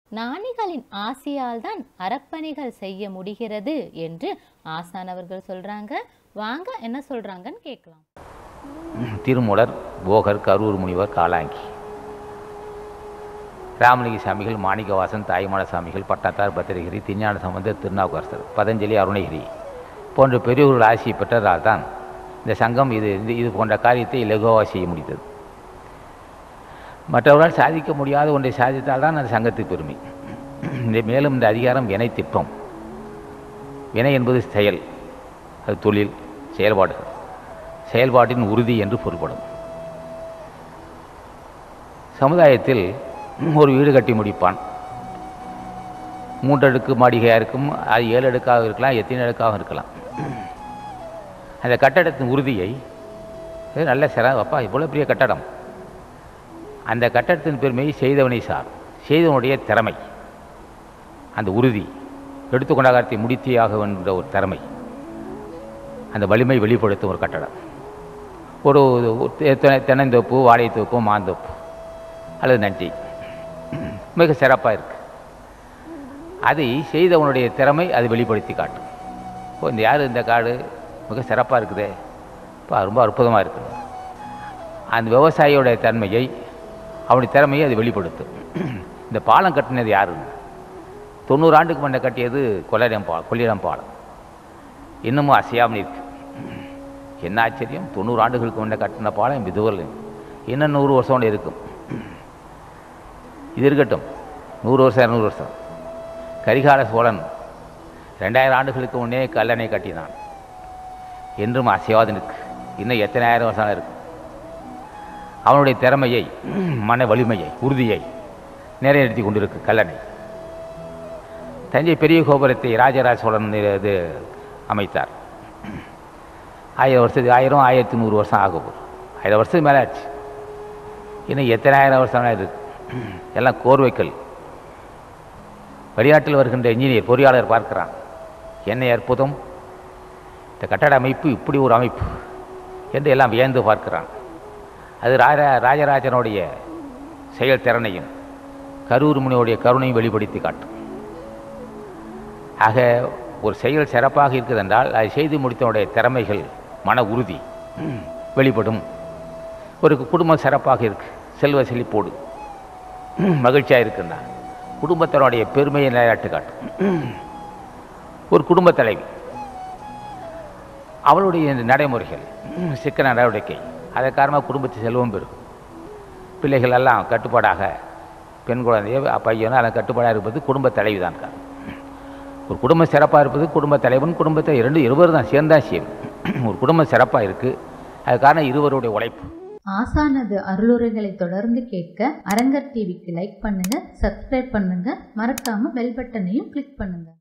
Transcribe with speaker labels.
Speaker 1: ஞானிகளின் ஆசியால் தான் அறப்பணிகள் செய்ய முடிகிறது என்று ஆசான் அவர்கள் சொல்றாங்க வாங்க என்ன சொல்றாங்கன்னு கேட்கலாம்
Speaker 2: திருமூலர் போகர் கரூர் முனிவர் காலாங்கி ராமலிங்க சாமிகள் மாணிக்கவாசன் தாய்மான சாமிகள் பட்டாத்தார் பத்திரகிரி திருஞான சம்பந்தர் திருநாவுக்கரசர் பதஞ்சலி அருணகிரி போன்ற பெரியவர்கள் ஆசியை பெற்றதால் தான் இந்த சங்கம் இது இது- இது போன்ற காரியத்தை இலகுவாக செய்ய முடிந்தது மற்றவர்களால் சாதிக்க முடியாத ஒன்றை சாதித்தால் தான் அந்த சங்கத்துக்கு பெருமை இந்த மேலும் இந்த அதிகாரம் வினை திட்பம் வினை என்பது செயல் அது தொழில் செயல்பாடுகள் செயல்பாட்டின் உறுதி என்று பொருள்படும் சமுதாயத்தில் ஒரு வீடு கட்டி முடிப்பான் மூன்றடுக்கு மாளிகையாக இருக்கும் அது ஏழு அடுக்காக இருக்கலாம் எத்தனை அடுக்காக இருக்கலாம் அந்த கட்டடத்தின் உறுதியை இது நல்ல சிற அப்பா இவ்வளோ பெரிய கட்டடம் அந்த கட்டடத்தின் பெருமையை செய்தவனை சார் செய்தவனுடைய திறமை அந்த உறுதி எடுத்துக்கொண்ட காலத்தை முடித்தியாக என்ற ஒரு திறமை அந்த வலிமை வெளிப்படுத்தும் ஒரு கட்டடம் ஒரு தெ- தெ- தென்னந்தோப்பு வாழைத்தோப்பு மாந்தோப்பு அல்லது நஞ்சை மிக சிறப்பாக இருக்கு அதை செய்தவனுடைய திறமை அது வெளிப்படுத்தி காட்டும் ஓ இந்த யார் இந்த காடு மிக சிறப்பாக இருக்குதே இப்போ ரொம்ப அற்புதமாக இருக்குது அந்த விவசாயியோடைய தன்மையை அவனுடைய திறமையை அது வெளிப்படுத்தும் இந்த பாலம் கட்டினது யாருன்னு தொண்ணூறு ஆண்டுக்கு முன்னே கட்டியது கொள்ளிடம் பா கொள்ளிடம் பாலம் இன்னமும் அசையாமல் இருக்கு என்ன ஆச்சரியம் தொண்ணூறு ஆண்டுகளுக்கு முன்னே கட்டின பாலம் இதுவரை இன்னும் நூறு வருஷம் இருக்கும் இது இருக்கட்டும் நூறு வருஷம் இரநூறு வருஷம் கரிகால சோழன் ரெண்டாயிரம் ஆண்டுகளுக்கு முன்னே கல்லணை கட்டினான் என்றும் அசையாது நிற்கு இன்னும் எத்தனை ஆயிரம் வருஷம் இருக்கு அவனுடைய திறமையை மன வலிமையை உறுதியை நிறைவேற்றி கொண்டிருக்கு கல்லணை தஞ்சை பெரிய கோபுரத்தை ராஜராஜ சோழன் இது அமைத்தார் ஆயிரம் வருஷத்துக்கு ஆயிரம் ஆயிரத்தி நூறு வருஷம் ஆக போகுது ஆயிரம் வருஷத்துக்கு மேலே ஆச்சு இன்னும் எத்தனை ஆயிரம் வருஷம் இருக்கு எல்லாம் கோர்வைக்கல் வெளிநாட்டில் வருகின்ற இன்ஜினியர் பொறியாளர் பார்க்கிறான் என்ன அற்புதம் இந்த கட்டட அமைப்பு இப்படி ஒரு அமைப்பு என்று எல்லாம் வியந்து பார்க்கிறான் அது ராஜ ராஜராஜனுடைய செயல்திறனையும் கரூர் முனியுடைய கருணையும் வெளிப்படுத்தி காட்டும் ஆக ஒரு செயல் சிறப்பாக இருக்குது என்றால் அதை செய்து முடித்தவனுடைய திறமைகள் மன உறுதி வெளிப்படும் ஒரு குடும்பம் சிறப்பாக இருக்கு செல்வ செழிப்போடு மகிழ்ச்சியாக இருக்குன்னா குடும்பத்தினுடைய பெருமையை நிலையாட்டு காட்டும் ஒரு குடும்ப தலைவி அவளுடைய இந்த நடைமுறைகள் சிக்கன நடவடிக்கை அதன் காரணமாக குடும்பத்து செல்வம் பெறும் பிள்ளைகள் எல்லாம் கட்டுப்பாடாக பெண் குழந்தைய பையனோ அதன் கட்டுப்பாடாக இருப்பது குடும்ப தலைவி தான் காரணம் ஒரு குடும்பம் சிறப்பாக இருப்பது குடும்ப தலைவன் குடும்பத்தை இரண்டு இருவர் தான் சேர்ந்தான் செய்யும் ஒரு குடும்பம் சிறப்பாக இருக்குது அது காரணம் இருவருடைய உழைப்பு
Speaker 3: ஆசானது அருளுரைகளை தொடர்ந்து கேட்க அரங்கர் டிவிக்கு லைக் பண்ணுங்க சப்ஸ்கிரைப் பண்ணுங்க மறக்காம பெல் பட்டனையும் கிளிக் பண்ணுங்க